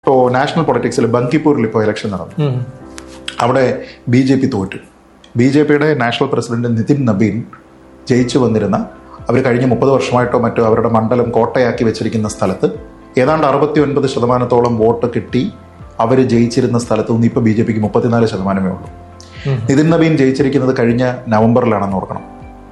ഇപ്പോൾ നാഷണൽ പൊളിറ്റിക്സിൽ ബങ്കിപ്പൂരിൽ ഇപ്പോൾ ഇലക്ഷൻ നടന്നു ഉം. അവിടെ ബി ജെ പി തോറ്റു ബി ജെ പിയുടെ നാഷണൽ പ്രസിഡന്റ് നിതിൻ നബീൻ ജയിച്ചു വന്നിരുന്ന അവർ കഴിഞ്ഞ മുപ്പത് വർഷമായിട്ടോ മറ്റോ അവരുടെ മണ്ഡലം കോട്ടയാക്കി വെച്ചിരിക്കുന്ന സ്ഥലത്ത് ഏതാണ്ട് അറുപത്തി ഒൻപത് ശതമാനത്തോളം വോട്ട് കിട്ടി അവർ ജയിച്ചിരുന്ന സ്ഥലത്ത് നിന്ന് ഇപ്പോൾ ബി ജെ പിക്ക് മുപ്പത്തിനാല് ശതമാനമേ ഉള്ളൂ നിതിൻ നബീൻ ജയിച്ചിരിക്കുന്നത് കഴിഞ്ഞ നവംബറിലാണെന്ന് ഓർക്കണം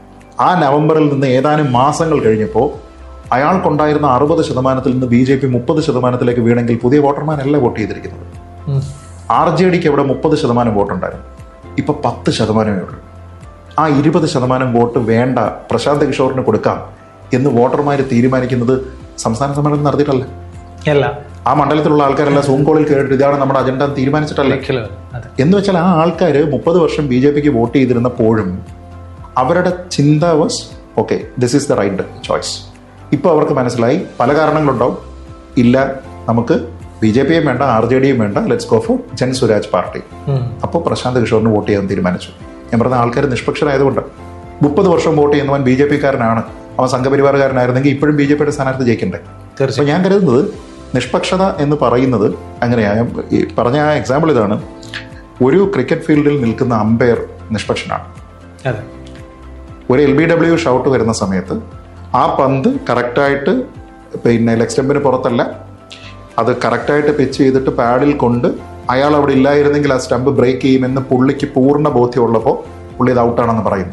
ആ നവംബറിൽ നിന്ന് ഏതാനും മാസങ്ങൾ കഴിഞ്ഞപ്പോൾ അയാൾക്കുണ്ടായിരുന്ന അറുപത് ശതമാനത്തിൽ നിന്ന് ബി ജെ പി മുപ്പത് ശതമാനത്തിലേക്ക് വീണെങ്കിൽ പുതിയ വോട്ടർമാരല്ല വോട്ട് ചെയ്തിരിക്കുന്നത് ഉം. ആർ ജെ ഡിക്ക് അവിടെ മുപ്പത് ശതമാനം വോട്ടുണ്ടായിരുന്നു ഇപ്പൊ പത്ത് ശതമാനമേ ഉള്ളൂ ആ ഇരുപത് ശതമാനം വോട്ട് വേണ്ട പ്രശാന്ത് കിഷോറിന് കൊടുക്കാം എന്ന് വോട്ടർമാർ തീരുമാനിക്കുന്നത് സംസ്ഥാന സമ്മേളനം നടത്തിയിട്ടല്ല അല്ല ആ മണ്ഡലത്തിലുള്ള ആൾക്കാരെല്ലാം സൂം കോളിൽ കേട്ടിട്ട് ഇതാണ് നമ്മുടെ അജണ്ട എന്ന് തീരുമാനിച്ചിട്ടല്ല ഒരിക്കലും അല്ല. അതെ എന്ന് വെച്ചാൽ ആ ആൾക്കാർ മുപ്പത് വർഷം ബി ജെ പിക്ക് വോട്ട് ചെയ്തിരുന്നപ്പോഴും അവരുടെ ചിന്ത was okay this is the right choice ഇപ്പോൾ അവർക്ക് മനസ്സിലായി പല കാരണങ്ങളുണ്ടാവും ഇല്ല നമുക്ക് ബി ജെ പിയും വേണ്ട ആർ ജെ ഡിയും വേണ്ട let's go for Jan Suraaj party ഉം. അപ്പോൾ പ്രശാന്ത് കിഷോറിന് വോട്ട് ചെയ്യാൻ തീരുമാനിച്ചു ഞാൻ പറഞ്ഞ ആൾക്കാർ നിഷ്പക്ഷരായതുകൊണ്ട് മുപ്പത് വർഷം വോട്ട് ചെയ്യുന്നവൻ ബി ജെ പിക്കാരനാണ് അവൻ സംഘപരിവാറുകാരനായിരുന്നെങ്കിൽ ഇപ്പോഴും ബി ജെ പിയുടെ സ്ഥാനാർത്ഥി ജയിക്കണ്ടേ തീർച്ചയായും അപ്പോൾ ഞാൻ കരുതുന്നത് നിഷ്പക്ഷത എന്ന് പറയുന്നത് അങ്ങനെയാണ് ഈ പറഞ്ഞ ആ എക്സാമ്പിൾ ഇതാണ് ഒരു ക്രിക്കറ്റ് ഫീൽഡിൽ നിൽക്കുന്ന അമ്പയർ നിഷ്പക്ഷനാണ് അതെ ഒരു എൽ ബി ഡബ്ല്യു ഷൗട്ട് വരുന്ന സമയത്ത് ആ പന്ത് കറക്റ്റായിട്ട് പിന്നെ ലെഗ് സ്റ്റമ്പിന് പുറത്തല്ല അത് കറക്റ്റായിട്ട് പിച്ച് ചെയ്തിട്ട് പാഡിൽ കൊണ്ട് അയാൾ അവിടെ ഇല്ലായിരുന്നെങ്കിൽ ആ സ്റ്റമ്പ് ബ്രേക്ക് ചെയ്യുമെന്ന് പുള്ളിക്ക് പൂർണ്ണ ബോധ്യമുള്ളപ്പോൾ പുള്ളി ഇത് ഔട്ടാണെന്ന് പറയുന്നു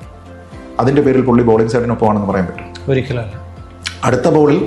അതിന്റെ പേരിൽ പുള്ളി ബോളിംഗ് സൈഡിനൊപ്പമാണെന്ന് പറയാൻ പറ്റും ഒരിക്കലും അല്ല അടുത്ത ബോളിൽ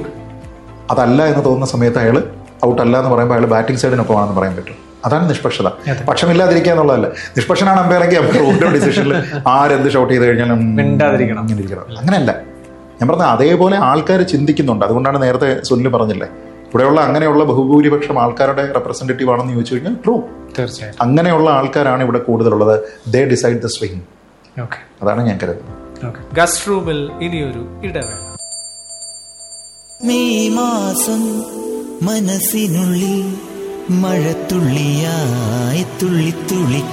അതല്ല എന്ന് തോന്നുന്ന സമയത്ത് അയാൾ ഔട്ട് അല്ല എന്ന് പറയുമ്പോൾ അയാൾ ബാറ്റിംഗ് സൈഡിനൊപ്പമാണെന്ന് പറയാൻ പറ്റും അതാണ് നിഷ്പക്ഷത പക്ഷമില്ലാതിരിക്കുക എന്നുള്ളതല്ല നിഷ്പക്ഷനാണ് അമ്പയറെങ്കിൽ അമ്പയർ ഓരോ ഡിസിഷനിൽ ആരെന്ത് ഷോട്ട് ചെയ്ത് കഴിഞ്ഞാലും മിണ്ടാതിരിക്കണം. ഇങ്ങനെ ഇരിക്കണം അങ്ങനെയല്ല ഞാൻ പറഞ്ഞ അതേപോലെ ആൾക്കാർ ചിന്തിക്കുന്നുണ്ട് അതുകൊണ്ടാണ് നേരത്തെ സുനിൽ പറഞ്ഞില്ലേ ഇവിടെയുള്ള അങ്ങനെയുള്ള ബഹുഭൂരിപക്ഷം ആൾക്കാരുടെ റെപ്രസെന്റേറ്റീവ് ആണെന്ന് ചോദിച്ചു കഴിഞ്ഞാൽ ട്രൂ തീർച്ചയായും അങ്ങനെയുള്ള ആൾക്കാരാണ് ഇവിടെ കൂടുതലുള്ളത് they decide the swing okay അതാണ് ഞാൻ കരുതുന്നത് ഓക്കെ ഗസ്റ്റ് റൂമിൽ ഇനിയൊരു ഇടവേള മെയ് മാസം മനസ്സിനുള്ളിൽ മഴത്തുള്ളിയായി തുള്ളിത്തുള്ളി